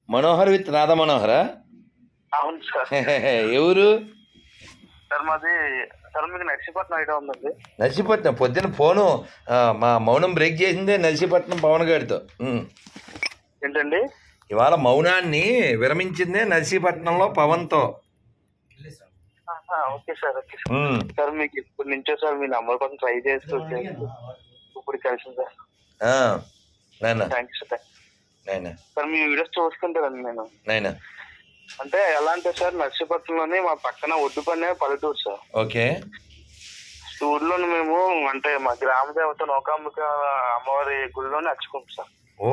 Manohar with Radha మనోహరా అవును sir ఎవరు sir మాది సార్ మీకు నర్సీపట్నం ఐడియా ఉందండి నర్సీపట్నం పొద్దున ఫోను ఆ, మా మౌనం బ్రేక్ చేసిందే నర్సీపట్నం పవన్ గారితో ఉమ్. ఏంటండి ఇవాళ మౌనాన్ని విరమించిందే నర్సీపట్నంలో పవన్తో ఆహా, okay sir okay sir um. Sir మీకు ఇప్పటి నుంచో సార్ మీ నంబర్ కోసం ట్రై చేస్తూ ఇప్పుడు కలిసింది సార్ ఆ, నాయనా థ్యాంక్ యూ సార్ నాయనా సార్ మీ వీడియోస్ చూసుకుంటానండి నేను నాయనా అంటే ఎలా అంటే సార్ నర్సీపట్నంలోని మా పక్కన ఒడ్డుపనే పల్లెటూరు సార్ ఓకే ఊర్లో మేము అంటే మా గ్రామ దేవత నౌకాంబిక అమ్మవారి గుడిలోనే నచ్చుకుంటాం సార్ ఓ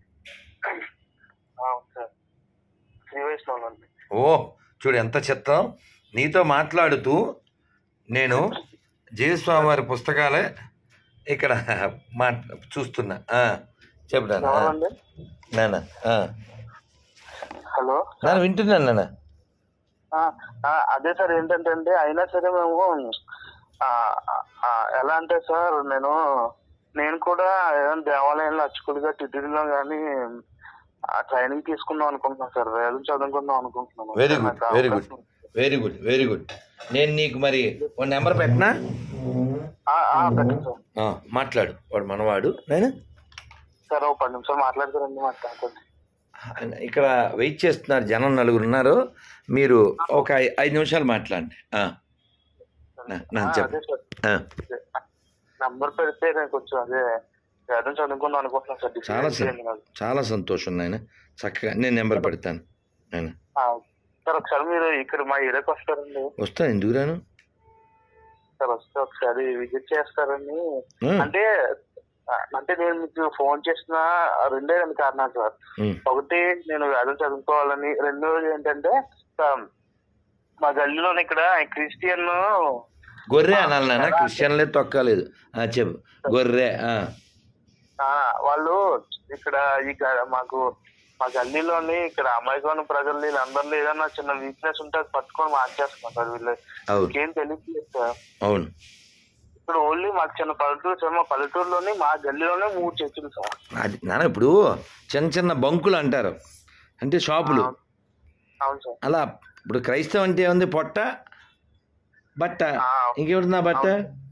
అవును సార్ శ్రీ వైష్ణవులు అండి ఓ చూడు ఎంత చిత్రం నీతో మాట్లాడుతూ నేను జయస్వామి వారి పుస్తకాలే ఇక్కడ మా చూస్తున్నా ఆ, చెప్పు నాన్న ఆ, ఎవరండి నాన్న ఆ. హలో నాన్న వింటున్నాను నాన్న ఆ, ఆ, అదే సార్ ఏంటంటే అండి అయినా సరే మేము ఆ, ఆ, ఎలా అంటే సార్ నేను నేను కూడా ఏదైనా దేవాలయంలో అచ్చుకుడిగా టిటిడిలో కానీ ట్రైనింగ్ తీసుకుందాం అనుకుంటున్నాను సార్ వేదం చదువుకుందాం అనుకుంటున్నాను వెరీ గుడ్ నాకు వెరీ గుడ్ అవకాశం- వెరీ గుడ్ వెరీ గుడ్ నేను నీకు మరి ఒక నెంబర్ పెట్టనా ఆ, ఆ, పెట్టండి సార్ ఆ, మాట్లాడు వాడు మనవాడు నేను సార్ ఒక పది నిమిషాలు మాట్లాడతారండి మాట్లాడుకోండి ఇక్కడ వెయిట్ చేస్తున్నారు జనం నలుగురు ఉన్నారు మీరు ఒక ఐ- ఐదు నిమిషాలు మాట్లాడండి ఆ, నా- నా ఆ, చెప్పు అదే సార్ ఆ, నంబర్ పెడితే నేను కొంచెం అదే వేదం చదువుకుందాం అనుకుంటున్నాను సార్ చాలా డిగ్రీ సార్ చేయండి నాకు. చాలా సంతోషం నాయన చక్కగా నేను నెంబర్ పెడతాను నాయన ఆ, సార్ ఒకసారి మీరు ఇక్కడ మా ఏరియాకి వస్తారండి వస్తాను ఎందుకు రాను సార్ వస్తే ఒకసారి విజిట్ చేస్తారని ఉమ్, అంటే ఆ, అంటే నేను మీకు ఫోన్ చేసిన రెండే రెండు కారణాలు సార్ ఉమ్, ఒకటి నేను వేదం చదువుకోవాలని రెండోది ఏంటంటే ఆ, మా గల్లీలోని ఇక్కడ క్రిస్టియన్ గొర్రె అనాలి నాన్న క్రిస్టియన్లే తొక్కలేదు ఆ, చెప్పు గొర్రె ఆ, ఆ, వాళ్ళు ఇక్కడ ఈ గ- మాకు మా గల్లీలోని ఇక్కడ అమాయకమైన ప్రజలు వీళ్ళందరిలో ఏదైనా చిన్న వీక్నెస్ ఉంటే అది పట్టుకొని మార్చేస్తున్నాం సార్ వీళ్ళు అవును ఇంకేం తెలియట్లేదు సార్ అవును ఇప్పుడు ఓన్లీ మాకు చిన్న పల్లెటూరు సార్ మా పల్లెటూరులోని మా గల్లీలోనే మూడు చర్చిలు సార్ అది నాన్న ఇప్పుడు చిన్న చిన్న బంకులు అంటారు అంటే షాపులు అవును సార్ అలా ఇప్పుడు క్రైస్తవం అంటే ఉంది పొట్ట బట్ట ఆ, ఇంకేమిటి నా బట్ట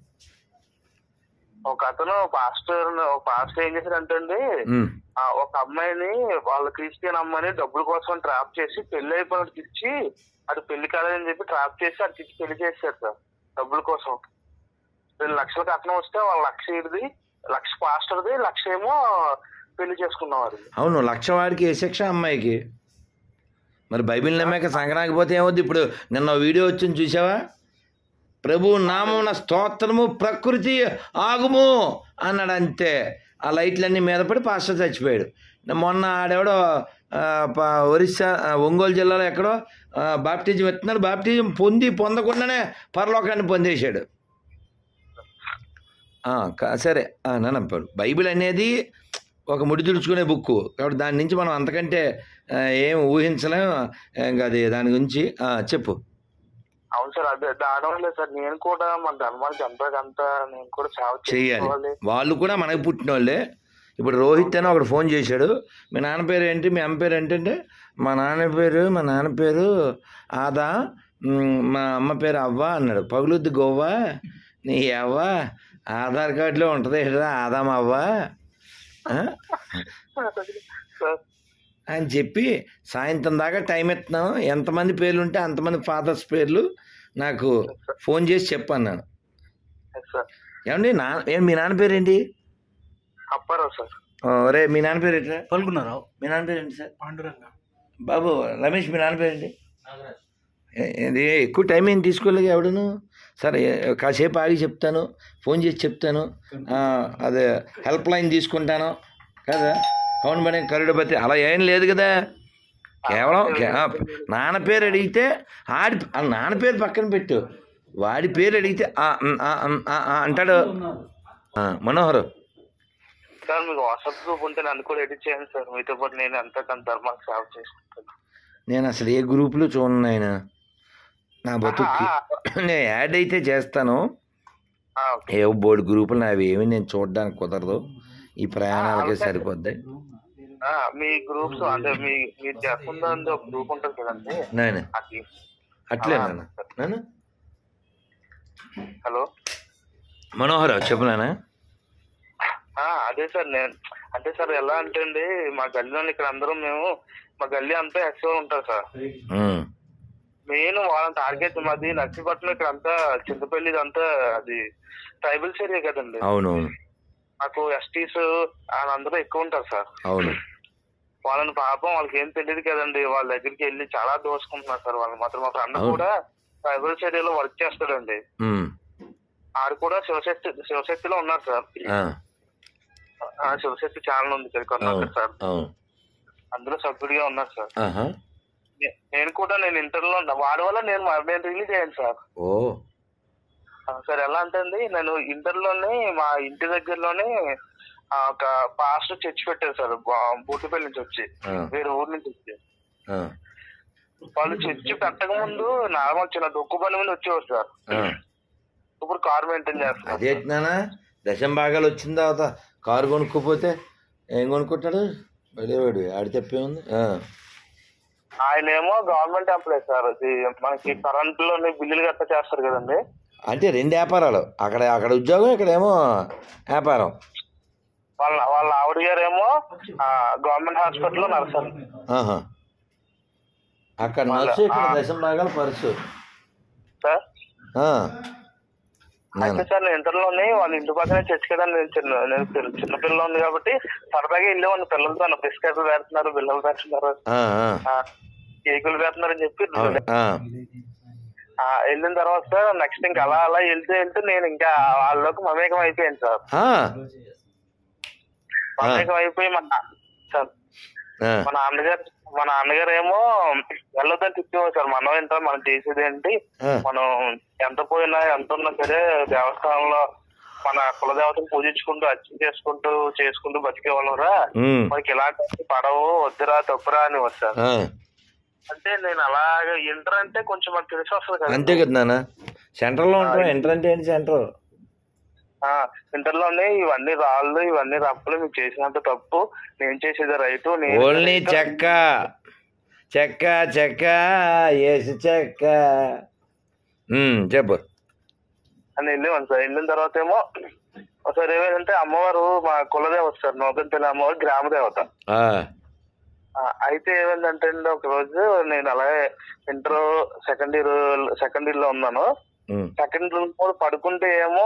ఒక అతను పాస్టర్ ఒక పాస్టర్ ఏం చేశాడంటే అండి ఉమ్, ఆ, ఒక అమ్మాయిని వాళ్ళ క్రిస్టియన్ అమ్మాయిని డబ్బుల కోసం ట్రాప్ చేసి పెళ్లి అయిపోయినట్టు ఇచ్చి అది పెళ్లి కాలేదని చెప్పి ట్రాప్ చేసి అది ఇచ్చి పెళ్లి చేశారు సార్ డబ్బుల కోసం రెండు లక్షల కట్నం వస్తే వాళ్ళ లక్ష ఇది లక్ష పాస్టర్ది లక్ష ఏమో పెళ్లి చేసుకున్నాం అది అవును లక్ష వాడికి ఏ శిక్ష అమ్మాయికి మరి బైబిల్ నమ్మాక సంక్రాంతి పోతే ఏమవుద్ది ఇప్పుడు నిన్న ఓ వీడియో వచ్చింది చూసావా ప్రభు నామమున స్తోత్రము ప్రకృతి ఆగుము అన్నాడు అంతే ఆ లైట్లన్నీ మీద పడి పాస్టర్ చచ్చిపోయాడు మొన్న ఆడెవడో ఆ, ప- ఒరిస్సా ఆ, ఒంగోలు జిల్లాలో ఎక్కడో ఆ, బాప్టిజం ఎత్తున్నాడు బాప్టిజం పొంది పొందకుండానే పరలోకాన్ని పొందేశాడు ఆ, క- సరే ఆ, నాన్న ఇప్పుడు బైబిల్ అనేది ఒక ముడి తుడుచుకునే బుక్ కాబట్టి దాని నుంచి మనం అంతకంటే ఆ, ఏం ఊహించలేం ఇంకా అది దాని గురించి ఆ, చెప్పు అవును సార్ అదే దానివల్ల సార్ నేను కూడా మన ధర్మాన్ని చంపేదంతా నేను కూడా చావు చెయ్యాలి చేసుకోవాలి వాళ్ళు కూడా మనకు పుట్టిన వాళ్ళే ఇప్పుడు రోహిత్ అని ఒకడు ఫోన్ చేశాడు మీ నాన్న పేరు ఏంటి మీ అమ్మ పేరు ఏంటంటే మా నాన్న పేరు మా నాన్న పేరు ఆదా మ్, మా అమ్మ పేరు అవ్వ అన్నాడు పగులుద్ది గోవా నీ అవ్వ ఆధార్ కార్డులో ఉంటుంది ఏరా ఆదాం అవ్వ ఆ? సార్ అని చెప్పి సాయంత్రం దాకా టైం ఇస్తున్నాం ఎంతమంది పేర్లు ఉంటే అంతమంది ఫాదర్స్ పేర్లు నాకు ఫోన్ చేసి చెప్పన్నాను ఎస్ సార్ ఏమండి నా ఏం మీ నాన్న పేరేంటి అప్పారావు సార్ రే మీ నాన్న పేరు ఏంటి పలుకున్నారావు మీ నాన్న పేరు ఏంటి సార్ పాండురంగ బాబు రమేష్ మీ నాన్న పేరు ఏంటి ఏ- ఇది ఎక్కువ టైం ఏం తీసుకోలేదు ఎవడును సరే ఏ- కాసేపు ఆగి చెప్తాను ఫోన్ చేసి చెప్తాను ఆ, అదే హెల్ప్ లైన్ తీసుకుంటాను కదా అవును మరి కరుడుపతి అలా ఏం లేదు కదా కేవలం కే- ఆ, నాన్న పేరు అడిగితే ఆడి ఆ నాన్న పేరు పక్కన పెట్టు వాడి పేరు అడిగితే ఆ, ఉమ్, ఆ, ఉమ్, ఆ, ఆ అంటాడు ఆ, మనోహర్ సార్ మీకు వాట్సాప్ గ్రూప్ ఉంటే నన్ను కూడా ఎడిట్ చేయండి సార్ మీతో పాటు నేను అంతా తన ధర్మానికి సేవ చేసుకుంటాను నేను అసలు ఏ గ్రూపులో చూడను ఆయన నా బతుక్కి నేను యాడ్ అయితే చేస్తాను ఆ, ఏ బోర్డు గ్రూపులు అవి ఏమి నేను చూడడానికి కుదరదు ఈ ప్రయాణాలకే సరిపోద్ది ఆ, మీ గ్రూప్స్ అంటే మీ మీరు చేస్తున్న ఒక గ్రూప్ ఉంటుంది కదండి నాయన అది అట్లే నాన్న నాన్న హలో మనోహర్ చెప్పు నాన్న ఆ, అదే సార్ నేను అంటే సార్ ఎలా అంటే అండి మా గల్లీలో ఇక్కడ అందరం మేము మా గల్లీ అంతా ఎక్స్ట్రా ఉంటారు సార్ ఉమ్, మెయిన్ వాళ్ళని టార్గెట్ మాది నర్సీపట్నం ఇక్కడ అంతా చింతపల్లి ఇదంతా అది ట్రైబల్స్ ఏరియా కదండి అవునవును మాకు ఎస్టీస్ వాళ్ళందరూ ఎక్కువ ఉంటారు సార్ అవును వాళ్ళని పాపం వాళ్ళకి ఏం తెలియదు కదండి వాళ్ళ దగ్గరికి వెళ్ళి చాలా దోసుకుంటున్నారు సార్ వాళ్ళు మాత్రం మా ఫ్రెండ్ అవును. కూడా ట్రైబల్స్ ఏరియాలో వర్క్ చేస్తాడండి ఉమ్, ఆడు కూడా శివశక్తి శివశక్తిలో ఉన్నారు సార్ ఆ, ఆ, శివశక్తి ఛానల్ ఉంది ఇక్కడ కొన్నాక అవును సార్ అవును అందులో సభ్యుడిగా ఉన్నారు సార్ ఆహా నే- నేను కూడా నేను ఇంటర్లో ఉన్నా వాడి వల్ల నేను మా- నేను రిలీజ్ అయ్యాను సార్ ఓ ఆ, సార్ ఎలా అంటే అండి నేను ఇంటర్లోనే మా ఇంటి దగ్గరలోనే ఆ, ఒక పాస్టర్ చర్చ్ పెట్టారు సార్ బా- బూటిపల్లి నుంచి వచ్చి ఆ, వేరే ఊరు నుంచి వచ్చి ఆ, వాళ్ళు చర్చ్ పెట్టక ముందు నార్మల్ చిన్న డొక్కు పని మీద వచ్చేవారు సార్ ఆ. ఇప్పుడు కార్ మెయింటైన్ చేస్తున్నారు అదేంటి నాన్న దశం భాగాలు వచ్చిన తర్వాత కారు కొనుక్కోపోతే ఏం కొనుక్కుంటాడు వెళ్ళేవాడు ఆడి తప్పే ఉంది ఆ, ఆయన ఏమో గవర్నమెంట్ ఎంప్లాయ్ సార్ అది మనకి కరెంట్ లోని బిల్లులు గట్ట చేస్తారు కదండి అంటే రెండు వ్యాపారాలు అక్కడ అక్కడ ఉద్యోగం ఇక్కడేమో వ్యాపారం వాళ్ళ వాళ్ళ ఆవిడ గారేమో గవర్నమెంట్ హాస్పిటల్లో నర్సర్ ఆహా అక్కడ నర్సు ఇక్కడ దశం భాగాలు పరుసు సార్ ఆ, అయితే నాన్న సార్ నేను ఇంటర్లోని వాళ్ళ ఇంటి పక్కనే చర్చ్ కదా నేను చిన్న నేను చిన్న- చిన్న పిల్ల ఉంది కాబట్టి సరదాగా వెళ్ళేవాడిని పిల్లలతో బిస్కెట్లు పెడుతున్నారు బిల్లలు పెడుతున్నారు ఆ, ఆ, ఆ, కేకులు పెడుతున్నారు అని చెప్పి అవును ఆ, ఆ, వెళ్ళిన తర్వాత సార్ నెక్స్ట్ ఇంకా అలా అలా వెళ్తే వెళ్తే నేను ఇంకా వాళ్ళలోకి మమేకం అయిపోయాను సార్ ఆ, మమేకం అయిపోయి మన సార్ ఆ, మా నాన్నగారు మా నాన్నగారు ఏమో వెళ్ళొద్దని తిప్పేవారు సార్ మనం ఏంటో మనం చేసేది ఏంటి ఆ, మనం ఎంత పోయినా ఎంత ఉన్నా సరే దేవస్థానంలో మన కులదేవతను పూజించుకుంటూ అర్చన చేసుకుంటూ చేసుకుంటూ బతికే వాళ్ళరా ఉమ్, మనకి ఇలాంటి పడవు వద్దురా తప్పురా అని సార్ ఆ, అంటే నేను అలాగే ఇంటర్ అంటే కొంచెం మనకు తెలిసి వస్తుంది కదా అంతే కదా నాన్న సెంటర్లో ఉంటాం ఎంటర్ అంటే ఏంటి సెంటర్ ఇంటర్లోనే ఇవన్నీ రాళ్ళు ఇవన్నీ రప్పలు మీరు చేసినంత తప్పు నేను చేసేది రైట్ నేను ఓన్లీ చెక్క చెక్క చెక్క ఏసి చెక్క ఉమ్, చెప్పు అని వెళ్ళేవాను సార్ వెళ్ళిన తర్వాత ఏమో ఒకసారి ఏమైందంటే అమ్మవారు మా కులదేవత సార్ నూతనపల్లి అమ్మవారు గ్రామ దేవత ఆ, ఆ, అయితే ఏమైందంటే అండి ఒక రోజు నేను అలాగే inter second year second year లో ఉన్నాను ఉమ్, సెకండ్ ఇయర్ కూడా పడుకుంటే ఏమో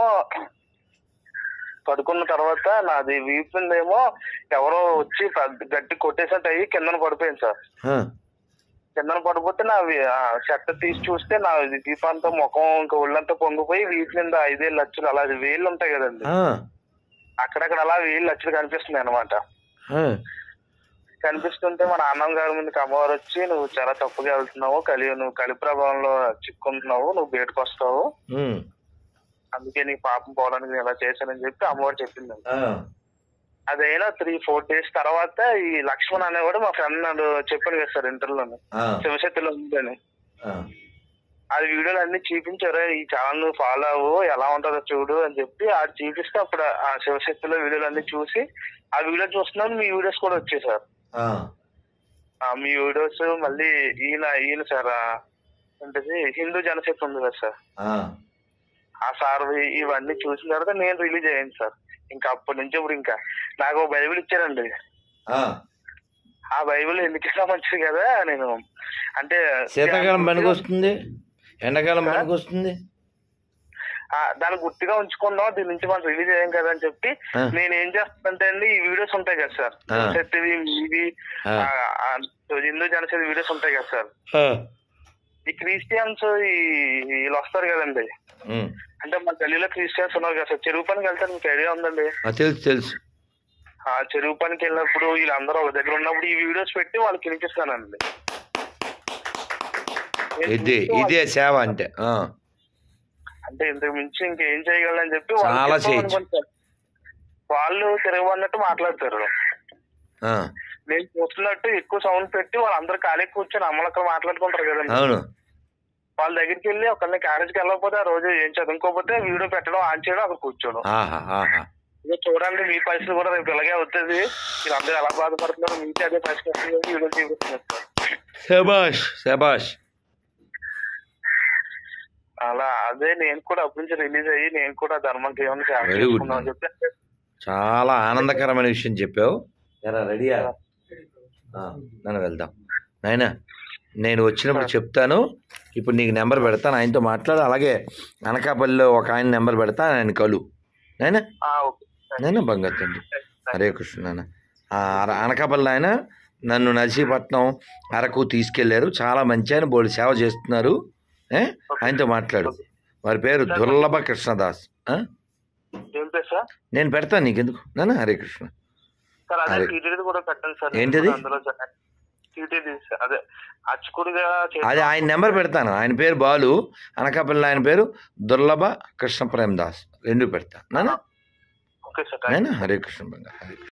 పడుకున్న తర్వాత నాది వీపు మీద ఏమో ఎవరో వచ్చి పెద్ద గట్టి కొట్టేసినట్టు అయ్యి కిందన పడిపోయింది సార్ ఆ, కిందన పడిపోతే నా వి- ఆ షర్ట్ తీసి చూస్తే నా దీపంతా ముఖం ఇంకా ఒళ్ళంతా పొంగిపోయి వీటి మీద ఐదేళ్ళు లక్షలు అలా వేళ్ళు ఉంటాయి కదండి ఆ, అక్కడక్కడ అలా వేళ్ళు లక్షలు కనిపిస్తున్నాయి అనమాట ఆ, కనిపిస్తుంటే మా నాన్నమ్మ గారి ముందుకు అమ్మవారు వచ్చి నువ్వు చాలా తప్పుగా వెళ్తున్నావు కలి నువ్వు కలి ప్రభావంలో చిక్కుంటున్నావు నువ్వు బయటకు వస్తావు ఉమ్, అందుకే నీ పాపం పోవడానికి నేను ఇలా చేశానని చెప్పి అమ్మవారు చెప్పింది ఆ, అదైనా త్రీ ఫోర్ డేస్ తర్వాత ఈ లక్ష్మణ్ అనేవాడు మా ఫ్రెండ్ నన్ను చెప్పాను కదా సార్ ఇంటర్లోనే ఆ, శివశక్తిలో ఉందని ఆ, అది వీడియోలు అన్ని చూపించారు ఈ ఛానల్ నువ్వు ఫాలో అవ్వు ఎలా ఉంటుందో చూడు అని చెప్పి అది చూపిస్తే అప్పుడు ఆ శివశక్తిలో వీడియోలు అన్ని చూసి ఆ వీడియో చూస్తున్నాను మీ వీడియోస్ కూడా వచ్చాయి సార్ ఆ, ఆ, మీ వీడియోస్ మళ్ళీ ఈయన ఈయన సార్ ఆ, ఏంటది హిందూ జనశక్తి ఉంది కదా సార్ ఆ, ఆ సార్ ఇవన్నీ చూసిన తర్వాత నేను రిలీజ్ అయ్యాను సార్ ఇంకా అప్పటి నుంచి ఇప్పుడు ఇంకా నాకు ఒక బైబిల్ ఇచ్చారండి ఆ. ఆ బైబిల్ ఎందుకైనా మంచిది కదా నేను అంటే శీతాకాలం పనికి వస్తుంది ఎండాకాలం పనికి వస్తుంది ఆ, దాన్ని గుర్తుగా ఉంచుకుందాం దీని నుంచి మనం రిలీజ్ అయ్యాం కదా అని చెప్పి ఆ. నేను ఏం చేస్తానంటే అండి ఈ వీడియోస్ ఉంటాయి కదా సార్ ఆ. శక్తివి మీవి ఆ. ఆ, ఆ, హిందూ జనసేన వీడియోస్ ఉంటాయి కదా సార్ ఆ, ఈ క్రిస్టియన్స్ ఈ- వీళ్ళు వస్తారు కదండి ఉమ్, అంటే మా గల్లీలో క్రిస్టియన్స్ ఉన్నారు కదా సార్ చెరువు పనికి వెళ్తారు మీకు ఐడియా ఉందండి ఆ, తెలుసు తెలుసు ఆ చెరువు పనికి వెళ్ళినప్పుడు వీళ్ళందరూ ఒక దగ్గర ఉన్నప్పుడు ఈ వీడియోస్ పెట్టి వాళ్ళకి వినిపిస్తానండి ఇదే ఇదే సేవ అంటే ఆ, అంటే ఇంతకు మించి ఇంకేం చేయగలనని చెప్పి వాళ్ళకి చాలా చెప్దాం చేయొచ్చు. అనుకుంటారు. వాళ్ళు తిరగబడినట్టు మాట్లాడతారు ఆ, నేను చూస్తున్నట్టు ఎక్కువ సౌండ్ పెట్టి వాళ్ళందరూ ఖాళీ కూర్చొని అమ్మలక్కడ మాట్లాడుకుంటారు కదండి అవును వాళ్ళ దగ్గరికి వెళ్ళి ఒకరిని కాలేజీకి వెళ్ళకపోతే ఆ రోజు ఏం చదువుకోకపోతే వీడియో పెట్టడం ఆన్ చేయడం అక్కడ కూర్చోడం ఆహా ఆహా ఇదిగో చూడండి మీ పరిస్థితి కూడా రేపు ఇలాగే అవుతుంది మీరు అందరూ ఎలా బాధపడుతున్నారు మీకే అదే పరిస్థితి వస్తుంది అని వీడియో చూపిస్తున్నారు సార్ శబాష్ శబాష్ అలా అదే నేను కూడా అప్పటి నుంచి రిలీజ్ అయ్యి నేను కూడా ధర్మంకి ఏమైనా సేవ Very good, చేసుకుందాం అని చెప్పి చాలా ఆనందకరమైన విషయం చెప్పావు ఎరా రెడీయా నన్ను వెళ్దాం నాయనా నేను వచ్చినప్పుడు చెప్తాను ఇప్పుడు నీకు నెంబర్ పెడతాను ఆయనతో మాట్లాడు అలాగే అనకాపల్లిలో ఒక ఆయన నెంబర్ పెడతా ఆయన కలు నాయనా ఆ, ఓకే నాయనా బంగారు తండ్రి హరే కృష్ణ నాన్న ఆ, అర- అనకాపల్లి ఆయన నన్ను నర్సీపట్నం అరకు తీసుకెళ్లారు చాలా మంచి ఆయన బోడి సేవ చేస్తున్నారు ఏ? ఆయనతో మాట్లాడు వారి పేరు దుర్లభ కృష్ణదాస్ ఆ? ఏం పేరు సార్ నేను పెడతాను నీకెందుకు నాన్న హరే కృష్ణ సార్ అదే అదే. టీటీడీ కూడా పెట్టండి సార్ ఏంటిది? అందులో టీటీడీ సార్ అదే అచ్చుకుడిగా అది ఆయన నెంబర్ పెడతాను ఆయన పేరు బాలు అనకాపల్లి ఆయన పేరు దుర్లభ కృష్ణ ప్రేమ్ దాస్ రెండు పెడతా నాన్న ఓకే సార్ థాంక్యూ. నాయన హరే కృష్ణ బంగారు హరే కృష్ణ